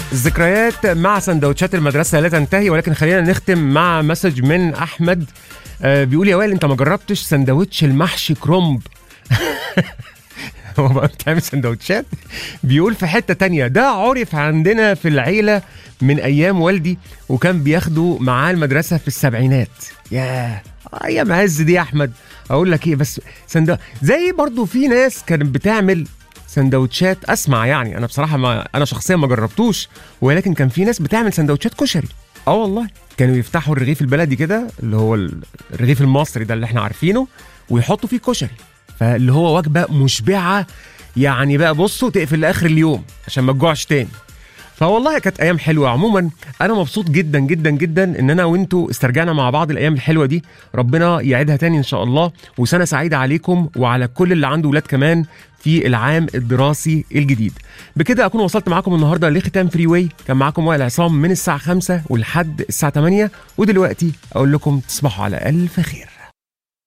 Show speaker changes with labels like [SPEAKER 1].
[SPEAKER 1] الذكريات مع سندوتشات المدرسة لا تنتهي ولكن خلينا نختم مع مسج من أحمد آه بيقول يا وائل أنت ما جربتش سندوتش المحشي كرومب هو بقى بتعمل سندوتشات بيقول في حتة تانية ده عرف عندنا في العيلة من أيام والدي وكان بياخده معاه المدرسة في السبعينات ياه أيام عز دي يا أحمد أقول لك إيه بس سندو... زي برضو في ناس كانت بتعمل سندوتشات اسمع يعني انا بصراحه ما انا شخصيا ما جربتوش ولكن كان في ناس بتعمل سندوتشات كشري اه والله كانوا يفتحوا الرغيف البلدي كده اللي هو الرغيف المصري ده اللي احنا عارفينه ويحطوا فيه كشري فاللي هو وجبه مشبعه يعني بقى بصوا تقفل لاخر اليوم عشان ما تجوعش تاني فوالله كانت ايام حلوه عموما انا مبسوط جدا جدا جدا ان انا وانتوا استرجعنا مع بعض الايام الحلوه دي ربنا يعيدها تاني ان شاء الله وسنه سعيده عليكم وعلى كل اللي عنده ولاد كمان في العام الدراسي الجديد بكده اكون وصلت معاكم النهارده لختام فري واي كان معاكم وائل عصام من الساعه 5 ولحد الساعه 8 ودلوقتي اقول لكم تصبحوا على الف خير